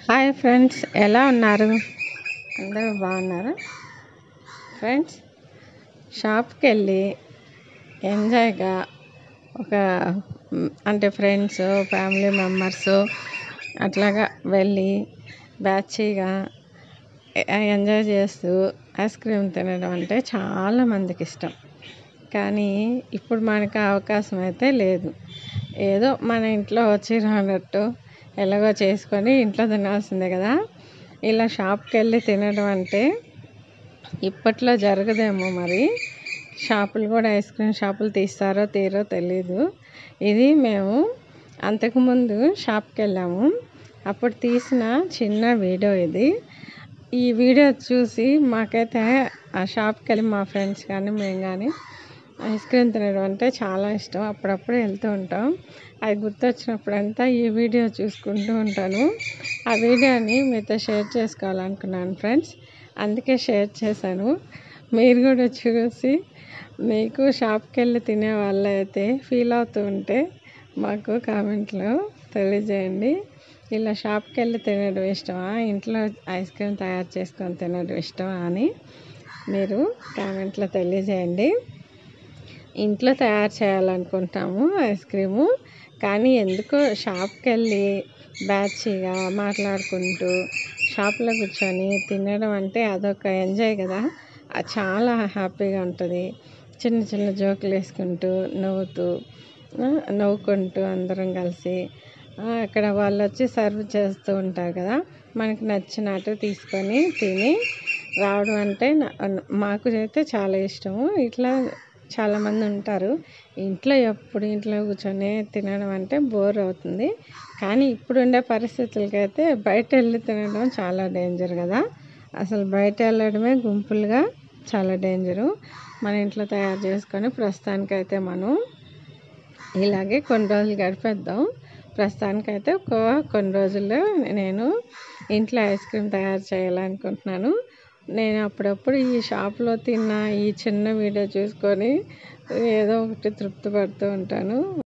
hi friends ఎలా ఉన్నారు అందరూ బాగున్నారా ఫ్రెండ్స్ షాప్కి వెళ్ళి ఎంజాయ్గా ఒక మ్, అంటే ఫ్రెండ్స్ ఫ్యామిలీ మెంబర్స్ అట్లాగా వెళ్ళి బ్యాచీగా ఎంజాయ్ చేస్తూ ఐస్ క్రీమ్ తినడం అంటే చాలా మందికి ఇష్టం కానీ ఇప్పుడు మనకు ఆ అవకాశం అయితే లేదు ఏదో మన ఇంట్లో వచ్చి రానట్టు ఎలాగో చేసుకొని ఇంట్లో తినాల్సిందే కదా ఇలా షాప్కి వెళ్ళి తినడం అంటే ఇప్పట్లో జరగదేమో మరి షాపులు కూడా ఐస్ క్రీమ్ షాపులు తీస్తారో తీరో తెలీదు ఇది మేము అంతకుముందు షాప్కి వెళ్ళాము అప్పుడు తీసిన చిన్న వీడియో ఇది ఈ వీడియో చూసి మాకైతే ఆ షాప్కి వెళ్ళి మా ఫ్రెండ్స్ కానీ మేము కానీ ఐస్ క్రీమ్ తినడం అంటే చాలా ఇష్టం అప్పుడప్పుడు వెళ్తూ ఉంటాం అది గుర్తొచ్చినప్పుడంతా ఈ వీడియో చూసుకుంటూ ఉంటాను ఆ వీడియోని మీతో షేర్ చేసుకోవాలనుకున్నాను ఫ్రెండ్స్ అందుకే షేర్ చేశాను మీరు కూడా చూసి మీకు షాప్కి వెళ్ళి తినే వాళ్ళైతే ఫీల్ అవుతూ ఉంటే మాకు కామెంట్లో తెలియజేయండి ఇలా షాప్కి వెళ్ళి తినడం ఇష్టమా ఇంట్లో ఐస్ క్రీమ్ తయారు చేసుకొని తినడం ఇష్టమా అని మీరు కామెంట్లో తెలియజేయండి ఇంట్లో తయారు చేయాలనుకుంటాము ఐస్ క్రీము కానీ ఎందుకో షాప్కి వెళ్ళి బ్యాచీగా మాట్లాడుకుంటూ షాప్లో కూర్చొని తినడం అంటే అదొక ఎంజాయ్ కదా అది చాలా హ్యాపీగా ఉంటుంది చిన్న చిన్న జోకులు వేసుకుంటూ నవ్వుతూ ఆ, నవ్వుకుంటూ అందరం కలిసి ఆ, అక్కడ వాళ్ళు వచ్చి సర్వ్ చేస్తూ ఉంటారు కదా మనకి నచ్చినట్టు తీసుకొని తిని రావడం అంటే నా- మాకు అయితే చాలా ఇష్టము ఇట్లా చాలామంది ఉంటారు ఇంట్లో ఎప్పుడు ఇంట్లో కూర్చొని తినడం అంటే బోర్ అవుతుంది కానీ ఇప్పుడుండే పరిస్థితులకైతే బయట వెళ్ళి తినడం చాలా డేంజర్ కదా అసలు బయట వెళ్ళడమే గుంపులుగా చాలా డేంజరు మన ఇంట్లో తయారు చేసుకొని ప్రస్తుతానికైతే మనం ఇలాగే కొన్ని రోజులు గడిపేద్దాం ప్రస్తుతానికైతే ఒక కొన్ని రోజుల్లో నేను ఇంట్లో ఐస్ క్రీమ్ తయారు చేయాలనుకుంటున్నాను నేను అప్పుడప్పుడు ఈ షాప్లో తిన్న ఈ చిన్న వీడియో చూసుకొని ఏదో ఒకటి తృప్తి పడుతూ ఉంటాను